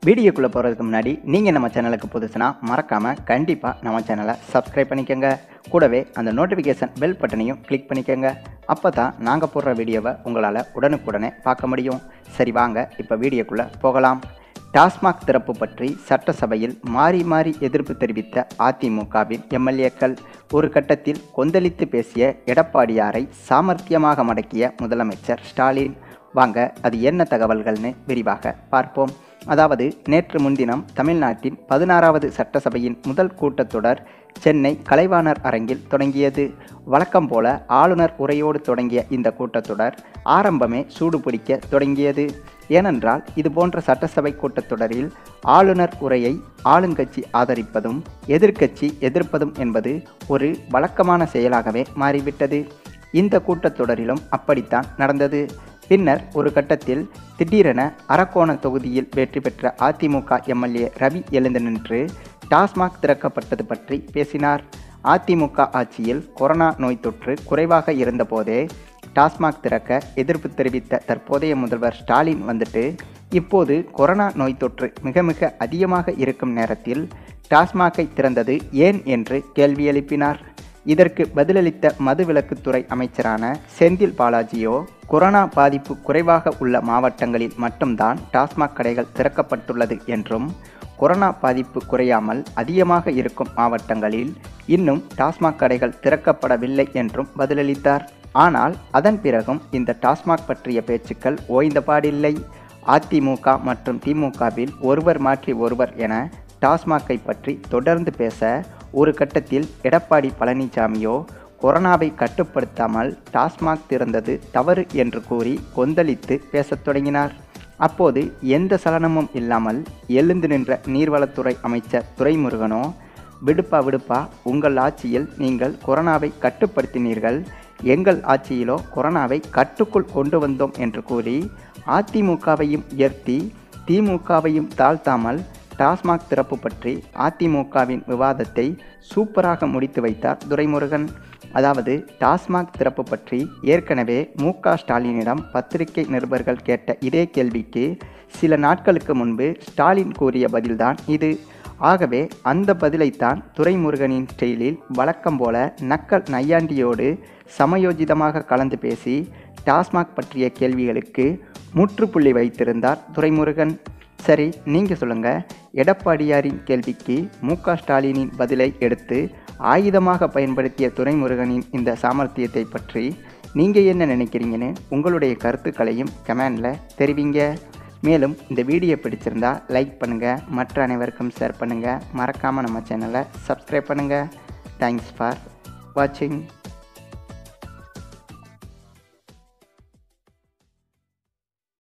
வீடியோக்குள்ளே போகிறதுக்கு முன்னாடி நீங்கள் நம்ம சேனலுக்கு புதுசுனா மறக்காமல் கண்டிப்பாக நம்ம சேனலை சப்ஸ்கிரைப் பண்ணிக்கோங்க கூடவே அந்த நோட்டிஃபிகேஷன் பெல் பட்டனையும் கிளிக் பண்ணிக்கோங்க அப்போ தான் நாங்கள் போடுற வீடியோவை உங்களால் உடனுக்குடனே பார்க்க முடியும் சரி வாங்க இப்போ வீடியோக்குள்ளே போகலாம் டாஸ்மாக் திறப்பு பற்றி சட்டசபையில் மாறி மாறி எதிர்ப்பு தெரிவித்த அதிமுகவின் எம்எல்ஏக்கள் ஒரு கட்டத்தில் கொந்தளித்து பேசிய எடப்பாடியாரை சாமர்த்தியமாக மடக்கிய முதலமைச்சர் ஸ்டாலின் வாங்க அது என்ன தகவல்கள்னு விரிவாக பார்ப்போம் அதாவது நேற்று முன்தினம் தமிழ்நாட்டின் பதினாறாவது சட்டசபையின் முதல் கூட்டத்தொடர் சென்னை கலைவாணர் அரங்கில் தொடங்கியது வழக்கம் போல ஆளுநர் உரையோடு தொடங்கிய இந்த கூட்டத்தொடர் ஆரம்பமே சூடு பிடிக்க தொடங்கியது ஏனென்றால் இது போன்ற சட்டசபை கூட்டத்தொடரில் ஆளுநர் உரையை ஆளுங்கட்சி ஆதரிப்பதும் எதிர்க்கட்சி எதிர்ப்பதும் என்பது ஒரு வழக்கமான செயலாகவே மாறிவிட்டது இந்த கூட்டத்தொடரிலும் அப்படித்தான் நடந்தது பின்னர் ஒரு கட்டத்தில் திடீரென அரக்கோண தொகுதியில் வெற்றி பெற்ற அதிமுக எம்எல்ஏ ரவி எழுந்து நின்று டாஸ்மாக் திறக்கப்பட்டது பற்றி பேசினார் அதிமுக ஆட்சியில் கொரோனா நோய் தொற்று குறைவாக இருந்தபோதே டாஸ்மாக் திறக்க எதிர்ப்பு தெரிவித்த தற்போதைய முதல்வர் ஸ்டாலின் வந்துட்டு இப்போது கொரோனா நோய் தொற்று மிக மிக அதிகமாக இருக்கும் நேரத்தில் டாஸ்மாகை திறந்தது ஏன் என்று கேள்வி எழுப்பினார் இதற்கு பதிலளித்த மதுவிலக்குத்துறை அமைச்சரான செந்தில் பாலாஜியோ கொரோனா பாதிப்பு குறைவாக உள்ள மாவட்டங்களில் மட்டும்தான் டாஸ்மாக் கடைகள் திறக்கப்பட்டுள்ளது என்றும் கொரோனா பாதிப்பு குறையாமல் அதிகமாக இருக்கும் மாவட்டங்களில் இன்னும் டாஸ்மாக் கடைகள் திறக்கப்படவில்லை என்றும் பதிலளித்தார் ஆனால் அதன் பிறகும் இந்த டாஸ்மாக் பற்றிய பேச்சுக்கள் ஓய்ந்தபாடில்லை அதிமுக மற்றும் திமுகவில் ஒருவர் மாற்றி ஒருவர் என டாஸ்மாக்கை பற்றி தொடர்ந்து பேச ஒரு கட்டத்தில் எடப்பாடி பழனிசாமியோ கொரோனாவை கட்டுப்படுத்தாமல் டாஸ்மாக் திறந்தது தவறு என்று கூறி கொந்தளித்து பேசத் தொடங்கினார் அப்போது எந்த சலனமும் இல்லாமல் எழுந்து நின்ற நீர்வளத்துறை அமைச்சர் துரைமுருகனோ விடுப்பா விடுப்பா உங்கள் ஆட்சியில் நீங்கள் கொரோனாவை கட்டுப்படுத்தினீர்கள் எங்கள் ஆட்சியிலோ கொரோனாவை கட்டுக்குள் கொண்டு வந்தோம் என்று கூறி அதிமுகவையும் உயர்த்தி திமுகவையும் தாழ்த்தாமல் டாஸ்மாக் திறப்பு பற்றி அதிமுகவின் விவாதத்தை சூப்பராக முடித்து வைத்தார் துரைமுருகன் அதாவது டாஸ்மாக் திறப்பு பற்றி ஏற்கனவே மு க ஸ்டாலினிடம் பத்திரிகை நிருபர்கள் கேட்ட இதே கேள்விக்கு சில நாட்களுக்கு முன்பு ஸ்டாலின் கூறிய பதில்தான் இது ஆகவே அந்த பதிலைத்தான் துரைமுருகனின் ஸ்டைலில் வழக்கம் போல நக்கல் நையாண்டியோடு சமயோஜிதமாக கலந்து பேசி டாஸ்மாக் பற்றிய கேள்விகளுக்கு முற்றுப்புள்ளி வைத்திருந்தார் துரைமுருகன் சரி நீங்கள் சொல்லுங்கள் எடப்பாடியாரின் கேள்விக்கு மு க ஸ்டாலினின் பதிலை எடுத்து ஆயுதமாக பயன்படுத்திய துரைமுருகனின் இந்த சாமர்த்தியத்தை பற்றி நீங்கள் என்ன நினைக்கிறீங்கன்னு உங்களுடைய கருத்துக்களையும் கமெண்டில் தெரிவிங்க மேலும் இந்த வீடியோ பிடிச்சிருந்தா லைக் பண்ணுங்கள் மற்ற அனைவருக்கும் ஷேர் பண்ணுங்கள் மறக்காமல் நம்ம சேனலை சப்ஸ்கிரைப் பண்ணுங்கள் தேங்க்ஸ் ஃபார் வாட்சிங்